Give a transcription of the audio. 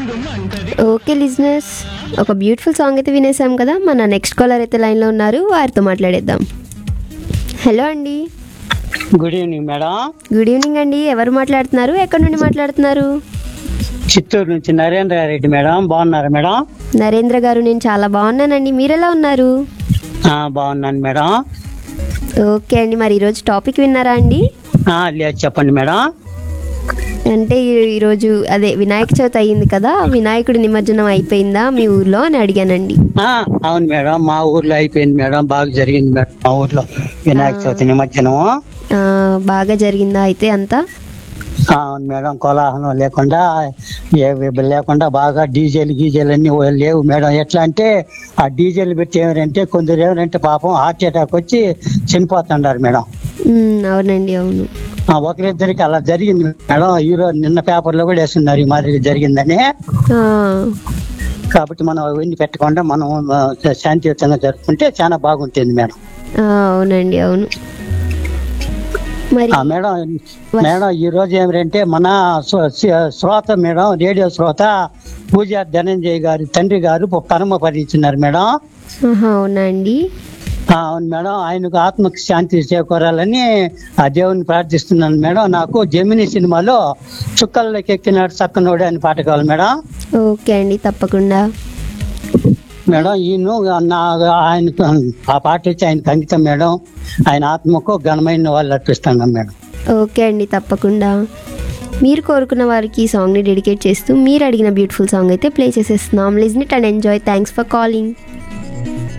okay లిజినెస్ ఒక beautiful song అయితే వినేసాం కదా మన నెక్స్ట్ కాలర్ అయితే లైన్లో ఉన్నారు వారితో మాట్లాడేద్దాం హలో అండి good evening madam good evening అండి ఎవరు మాట్లాడుతున్నారు ఎక్కడి నుండి మాట్లాడుతున్నారు చిత్తూరు నుంచి నరేంద్ర రెడ్డి మేడం బాగున్నారా మేడం నరేంద్ర గారు నేను చాలా బాగున్నానండి మీరు ఎలా ఉన్నారు ఆ, బాగున్నాను మేడం ఓకే అండి మరి ఈరోజు టాపిక్ విన్నారా అండి ఆ, లేదు చెప్పండి మేడం అంటే ఈ- ఈరోజు అదే వినాయక చవితి అయ్యింది కదా వినాయకుడి నిమజ్జనం అయిపోయిందా మీ ఊర్లో అని అడిగానండి ఆ, అవును మేడం మా ఊర్లో అయిపోయింది మేడం బాగా జరిగింది మేడం మా ఊర్లో వినాయక చవితి నిమజ్జనం ఆ, బాగా జరిగిందా అయితే అంతా ఆ, అవును మేడం కోలాహలం లేకుండా ఏ విబ్బ- లేకుండా బాగా డీజేలు గీజేలు అన్ని లేవు మేడం ఎట్లా అంటే ఆ డీజేలు పెట్టి ఏమంటే కొందరు ఏమంటే పాపం హార్ట్ అటాక్ వచ్చి చనిపోతున్నారు మేడం ఉమ్, అవునండి అవును ఆ, ఒకరిద్దరికి అలా జరిగింది మేడం ఈరోజు నిన్న పేపర్లో కూడా వేస్తున్నారు ఈ మాదిరి జరిగిందని ఆ, కాబట్టి మనం అవన్నీ పెట్టకుండా మనం ఆ, శాంతియుతంగా జరుపుకుంటే చాలా బాగుంటుంది మేడం ఆ, అవునండి అవును మరి ఆ మేడం మేడం ఈ రోజు ఏమిటంటే మన శ్రో- శ్రో- శ్రోత మేడం రేడియో శ్రోత పూజా ధనంజయ్ గారి తండ్రి గారు పరమ పరిచినారు మేడం ఆహా, అవునా అండి ఆ, అవును మేడం ఆయనకు ఆత్మకు శాంతి చేకూరాలని ఆ దేవుని ప్రార్థిస్తున్నాను మేడం నాకు జమిని సినిమాలో చుక్కల్లోకి ఎక్కినాడు చక్కనోడు అని పాట కావాలి మేడం ఓకే అండి తప్పకుండా మేడం ఈయన నా ఆయన ఆ పాట వచ్చి ఆయనకు అంకితం మేడం ఆయన ఆత్మకు ఘనమైన వాళ్ళు అర్పిస్తున్నాం మేడం ఓకే అండి తప్పకుండా మీరు కోరుకున్న వారికి ఈ సాంగ్ని డెడికేట్ చేస్తూ మీరు అడిగిన బ్యూటిఫుల్ సాంగ్ అయితే ప్లే చేసేస్తున్నాం listen it and enjoy thanks for calling